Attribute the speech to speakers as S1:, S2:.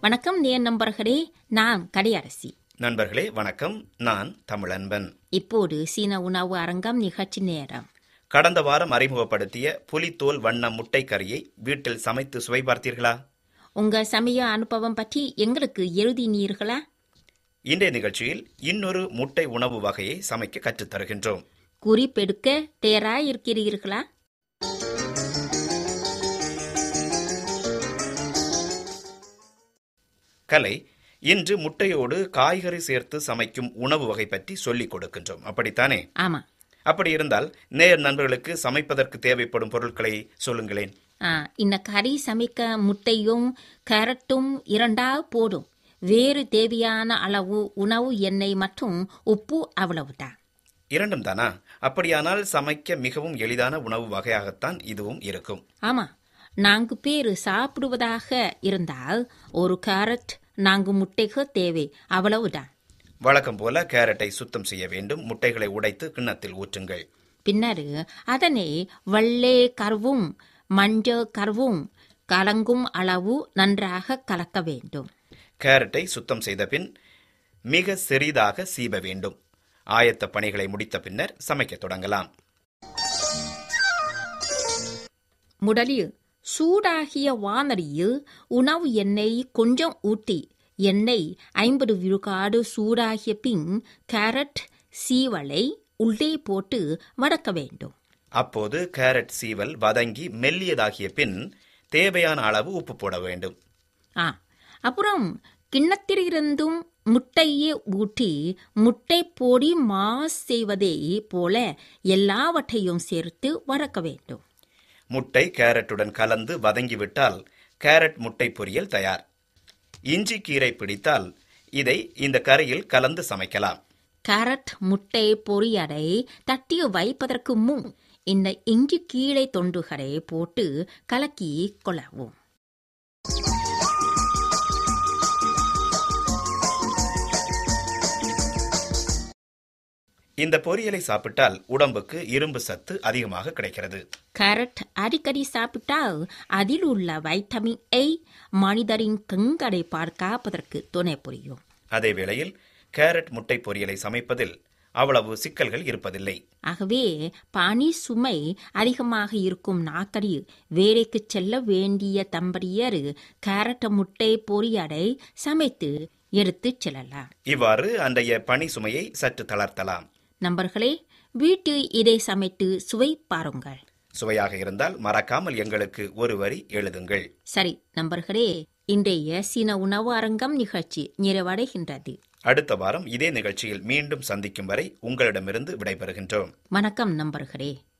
S1: வணக்கம் நேர் நண்பர்களே நான் கடையரசி
S2: நண்பர்களே வணக்கம் நான் தமிழன்பன்
S1: இப்போது சீன உணவு அரங்கம் நிகழ்ச்சி நேரம்
S2: கடந்த வாரம் அறிமுகப்படுத்திய புலித்தோல் வண்ண முட்டை கறியை வீட்டில் சமைத்து சுவை பார்த்தீர்களா
S1: உங்க சமய அனுபவம் பற்றி எங்களுக்கு எழுதினீர்களா
S2: இன்றைய நிகழ்ச்சியில் இன்னொரு முட்டை உணவு வகையை சமைக்க கற்றுத் தருகின்றோம்
S1: குறிப்பெடுக்க தயாராயிருக்கிறீர்களா
S2: கலை இன்று முட்டையோடு காய்கறி சேர்த்து சமைக்கும் உணவு வகை பற்றி சொல்லிக் கொடுக்கின்றோம் அப்படித்தானே
S1: ஆமா
S2: அப்படி இருந்தால் நேர் நண்பர்களுக்கு சமைப்பதற்கு தேவைப்படும் பொருட்களை சொல்லுங்களேன்
S1: ஆ, இந்த கறி சமைக்க முட்டையும் கேரட்டும் இரண்டா போதும் வேறு தேவையான அளவு உணவு எண்ணெய் மற்றும் உப்பு அவ்வளவுதான்
S2: இரண்டும் தானா அப்படியானால் சமைக்க மிகவும் எளிதான உணவு வகையாகத்தான் இதுவும் இருக்கும்
S1: ஆமா நான்கு பேர் சாப்பிடுவதாக இருந்தால் ஒரு கேரட் நான்கு முட்டைகள் தேவை அவ்வளவுதான்
S2: வழக்கம் போல கேரட்டை சுத்தம் செய்ய வேண்டும் முட்டைகளை உடைத்து கிண்ணத்தில் ஊற்றுங்கள்
S1: பின்னர் அதனை வெள்ளை கருவும் மஞ்சள் கருவும் கலங்கும் அளவு நன்றாக கலக்க வேண்டும்
S2: கேரட்டை சுத்தம் செய்த பின் மிக சிறிதாக சீவ வேண்டும் ஆயத்த பணிகளை முடித்த பின்னர் சமைக்க தொடங்கலாம்
S1: முதலில் சூடாகிய வானலியில் உணவு எண்ணெய் கொஞ்சம் ஊற்றி எண்ணெய் ஐம்பது விழுக்காடு சூடாகிய பின் கேரட் சீவலை உள்ளே போட்டு வதக்க வேண்டும்
S2: அப்போது கேரட் சீவல் வதங்கி மெல்லியதாகிய பின் தேவையான அளவு உப்பு போட வேண்டும்
S1: ஆ அப்புறம் கிண்ணத்திலிருந்தும் முட்டையை ஊற்றி முட்டை பொடி மாஸ் செய்வதே போல எல்லாவற்றையும் சேர்த்து வதக்க வேண்டும்
S2: முட்டை கேரட்டுடன் கலந்து வதங்கிவிட்டால் கேரட் முட்டை பொரியல் தயார் இஞ்சி கீரை பிடித்தால் இதை இந்த கறியில் கலந்து சமைக்கலாம்
S1: கேரட் முட்டை பொரியலை தட்டி வைப்பதற்கு முன் இந்த இஞ்சி கீழே தொண்டுகளை போட்டு கலக்கி கொள்ளவும்
S2: இந்த பொரியலை சாப்பிட்டால் உடம்புக்கு இரும்பு சத்து அதிகமாக கிடைக்கிறது
S1: கேரட் அடிக்கடி சாப்பிட்டால் அதில் உள்ள வைட்டமின் ஏ மனிதரின் கண்களை பார்க்காப்பதற்கு துணை புரியும்
S2: அதே வேளையில் கேரட் முட்டை பொரியலை சமைப்பதில் அவ்வளவு சிக்கல்கள் இருப்பதில்லை
S1: ஆகவே பனி சுமை அதிகமாக இருக்கும் நாட்களில் வேலைக்கு செல்ல வேண்டிய தம்பதியர் கேரட் முட்டை பொரியலை சமைத்து எடுத்துச் செல்லலாம்
S2: இவ்வாறு அன்றைய பணி சுமையை சற்று தளர்த்தலாம்
S1: நண்பர்களே வீட்டில் இதை சமைத்து சுவை பாருங்கள்
S2: சுவையாக இருந்தால் மறக்காமல் எங்களுக்கு ஒரு வரி எழுதுங்கள்
S1: சரி நண்பர்களே இன்றைய சீன உணவு அரங்கம் நிகழ்ச்சி நிறைவடைகின்றது
S2: அடுத்த வாரம் இதே நிகழ்ச்சியில் மீண்டும் சந்திக்கும் வரை உங்களிடமிருந்து விடைபெறுகின்றோம்
S1: வணக்கம் நண்பர்களே